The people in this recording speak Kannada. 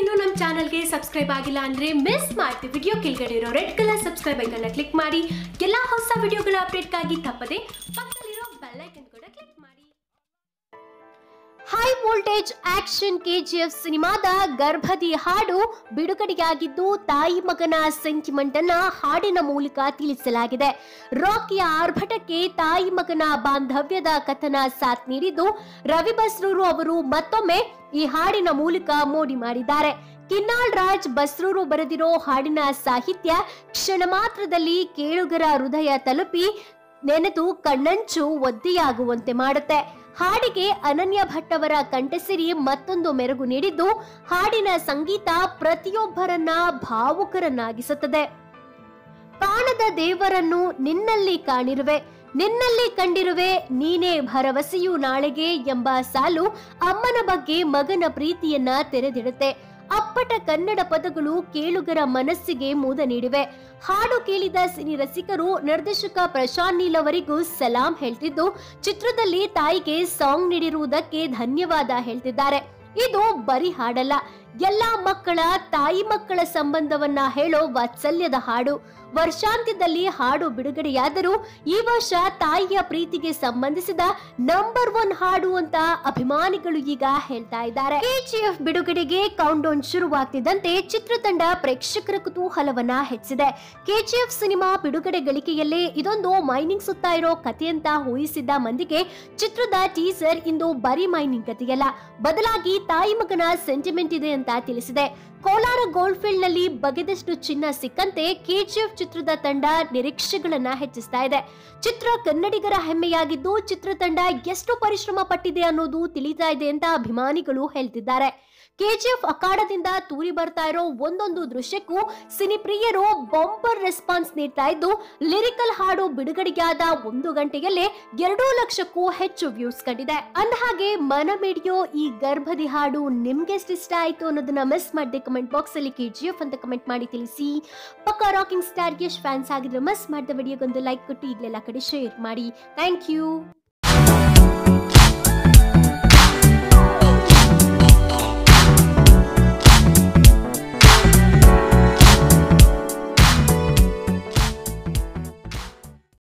ಇನ್ನೂ ನಮ್ಮ ಚಾನಲ್ಗೆ ಸಬ್ಸ್ಕ್ರೈಬ್ ಆಗಿಲ್ಲ ಅಂದ್ರೆ ಮಿಸ್ ಮಾಡ್ತೀವಿ ವಿಡಿಯೋ ಕೆಳಗಡೆ ಇರೋ ರೆಡ್ ಕಲರ್ ಸಬ್ಸ್ಕ್ರೈಬ್ ಐಕನ್ನ ಕ್ಲಿಕ್ ಮಾಡಿ ಎಲ್ಲ ಹೊಸ ವಿಡಿಯೋಗಳ ಅಪ್ಡೇಟ್ಗಾಗಿ ತಪ್ಪದೆ ಪಕ್ಕದಲ್ಲಿರೋ ಬೆಲ್ ಐಕನ್ ಕೂಡ ಕ್ಲಿಕ್ ಮಾಡಿ ಹೈ ವೋಲ್ಟೇಜ್ ಆಕ್ಷನ್ ಕೆಜಿಎಫ್ ಸಿನಿಮಾದ ಗರ್ಭದಿ ಹಾಡು ಬಿಡುಗಡೆಯಾಗಿದ್ದು ತಾಯಿ ಮಗನ ಸೆಂಟಿಮೆಂಟ್ ಅನ್ನ ಹಾಡಿನ ಮೂಲಕ ತಿಳಿಸಲಾಗಿದೆ ರಾಕಿಯ ಆರ್ಭಟಕ್ಕೆ ತಾಯಿ ಮಗನ ಬಾಂಧವ್ಯದ ಕಥನ ಸಾಥ್ ನೀಡಿದ್ದು ರವಿ ಬಸ್ರೂರು ಅವರು ಮತ್ತೊಮ್ಮೆ ಈ ಹಾಡಿನ ಮೂಲಕ ಮೋಡಿ ಮಾಡಿದ್ದಾರೆ ಕಿನ್ನಾಳ್ ರಾಜ್ ಬಸ್ರೂರು ಬರೆದಿರೋ ಹಾಡಿನ ಸಾಹಿತ್ಯ ಕ್ಷಣ ಮಾತ್ರದಲ್ಲಿ ಕೇಳುಗರ ಹೃದಯ ತಲುಪಿ ನೆನೆದು ಕಣ್ಣಂಚು ಒದ್ದೆಯಾಗುವಂತೆ ಮಾಡುತ್ತೆ ಹಾಡಿಗೆ ಅನನ್ಯ ಭಟ್ ಅವರ ಕಂಠಸಿರಿ ಮತ್ತೊಂದು ಮೆರುಗು ನೀಡಿದ್ದು ಹಾಡಿನ ಸಂಗೀತ ಪ್ರತಿಯೊಬ್ಬರನ್ನ ಭಾವುಕರನ್ನಾಗಿಸುತ್ತದೆ ಕಾಣದ ದೇವರನ್ನು ನಿನ್ನಲ್ಲಿ ಕಾಣಿರುವೆ ನಿನ್ನಲ್ಲಿ ಕಂಡಿರುವೆ ನೀನೇ ಭರವಸೆಯು ನಾಳೆಗೆ ಎಂಬ ಸಾಲು ಅಮ್ಮನ ಬಗ್ಗೆ ಮಗನ ಪ್ರೀತಿಯನ್ನ ತೆರೆದಿಡುತ್ತೆ ಅಪ್ಪಟ ಕನ್ನಡ ಪದಗಳು ಕೇಳುಗರ ಮನಸ್ಸಿಗೆ ಮುದ ನೀಡಿವೆ ಹಾಡು ಕೇಳಿದ ಸಿನಿ ರಸಿಕರು ನಿರ್ದೇಶಕ ಪ್ರಶಾಂತ್ ನೀಲ್ ಅವರಿಗೂ ಸಲಾಂ ಹೇಳ್ತಿದ್ದು ಚಿತ್ರದಲ್ಲಿ ತಾಯಿಗೆ ಸಾಂಗ್ ನೀಡಿರುವುದಕ್ಕೆ ಧನ್ಯವಾದ ಹೇಳ್ತಿದ್ದಾರೆ ಇದು ಬರೀ ಹಾಡಲ್ಲ ಎಲ್ಲಾ ಮಕ್ಕಳ ತಾಯಿ ಮಕ್ಕಳ ಸಂಬಂಧವನ್ನ ಹೇಳೋ ವಾತ್ಸಲ್ಯದ ಹಾಡು ವರ್ಷಾಂತ್ಯದಲ್ಲಿ ಹಾಡು ಬಿಡುಗಡೆಯಾದರೂ ಈ ವರ್ಷ ತಾಯಿಯ ಪ್ರೀತಿಗೆ ಸಂಬಂಧಿಸಿದ ನಂಬರ್ ಒನ್ ಹಾಡು ಅಂತ ಅಭಿಮಾನಿಗಳು ಈಗ ಹೇಳ್ತಾ ಇದ್ದಾರೆ ಕೆಜಿಎಫ್ ಬಿಡುಗಡೆಗೆ ಕೌಂಟ್ ಡೌನ್ ಶುರುವಾಗ್ತಿದ್ದಂತೆ ಚಿತ್ರತಂಡ ಪ್ರೇಕ್ಷಕರ ಕುತೂಹಲವನ್ನ ಹೆಚ್ಚಿದೆ ಕೆಜಿಎಫ್ ಸಿನಿಮಾ ಬಿಡುಗಡೆ ಗಳಿಕೆಯಲ್ಲೇ ಇದೊಂದು ಮೈನಿಂಗ್ ಸುತ್ತ ಇರೋ ಕಥೆಯಂತ ಊಹಿಸಿದ್ದ ಮಂದಿಗೆ ಚಿತ್ರದ ಟೀಸರ್ ಇಂದು ಬರೀ ಮೈನಿಂಗ್ ಕಥೆಯಲ್ಲ ಬದಲಾಗಿ ತಾಯಿ ಮಗನ ಸೆಂಟಿಮೆಂಟ್ ಇದೆ ಅಂತ ತಿಳಿಸಿದೆ ಕೋಲಾರ ಗೋಲ್ಡ್ ಫೀಲ್ಡ್ ನಲ್ಲಿ ಬಗೆದಷ್ಟು ಚಿನ್ನ ಸಿಕ್ಕಂತೆ ಕೆಜಿಎಫ್ ಚಿತ್ರದ ತಂಡ ನಿರೀಕ್ಷೆಗಳನ್ನ ಹೆಚ್ಚಿಸ್ತಾ ಇದೆ ಚಿತ್ರ ಕನ್ನಡಿಗರ ಹೆಮ್ಮೆಯಾಗಿದ್ದು ಚಿತ್ರತಂಡ ಎಷ್ಟು ಪರಿಶ್ರಮ ಪಟ್ಟಿದೆ ಅನ್ನೋದು ತಿಳಿತಾ ಇದೆ ಅಂತ ಅಭಿಮಾನಿಗಳು ಹೇಳ್ತಿದ್ದಾರೆ ಕೆಜಿಎಫ್ ಅಖಾಡದಿಂದ ತೂರಿ ಬರ್ತಾ ಇರೋ ಒಂದೊಂದು ದೃಶ್ಯಕ್ಕೂ ಸಿನಿಪ್ರಿಯರು ಬಂಪರ್ ರೆಸ್ಪಾನ್ಸ್ ನೀಡ್ತಾ ಇದ್ದು ಲಿರಿಕಲ್ ಹಾಡು ಬಿಡುಗಡೆಯಾದ ಒಂದು ಗಂಟೆಯಲ್ಲೇ ಎರಡೂ ಲಕ್ಷಕ್ಕೂ ಹೆಚ್ಚು ವ್ಯೂಸ್ ಕಂಡಿದೆ ಅಂದಹಾಗೆ ಮನ ಮಿಡಿಯೋ ಈ ಗರ್ಭದಿ ಹಾಡು ನಿಮ್ಗೆ ಎಷ್ಟು ಇಷ್ಟ ಆಯ್ತು ಅನ್ನೋದನ್ನ ಮಿಸ್ ಮಾಡದೆ ಕಮೆಂಟ್ ಬಾಕ್ಸ್ ಅಲ್ಲಿ ಕೆಜಿಎಫ್ ಅಂತ ಕಮೆಂಟ್ ಮಾಡಿ ತಿಳಿಸಿ ಪಕ್ಕ ರಾಕಿಂಗ್ ಸ್ಟಾರ್ ಯಶ್ ಫ್ಯಾನ್ಸ್ ಆಗಿದ್ರೆ ಮಿಸ್ ಮಾಡಿದ ವಿಡಿಯೋಗೊಂದು ಲೈಕ್ ಕೊಟ್ಟು ಈಗಲೆಲ್ಲ ಕಡೆ ಶೇರ್ ಮಾಡಿ ಥ್ಯಾಂಕ್ ಯು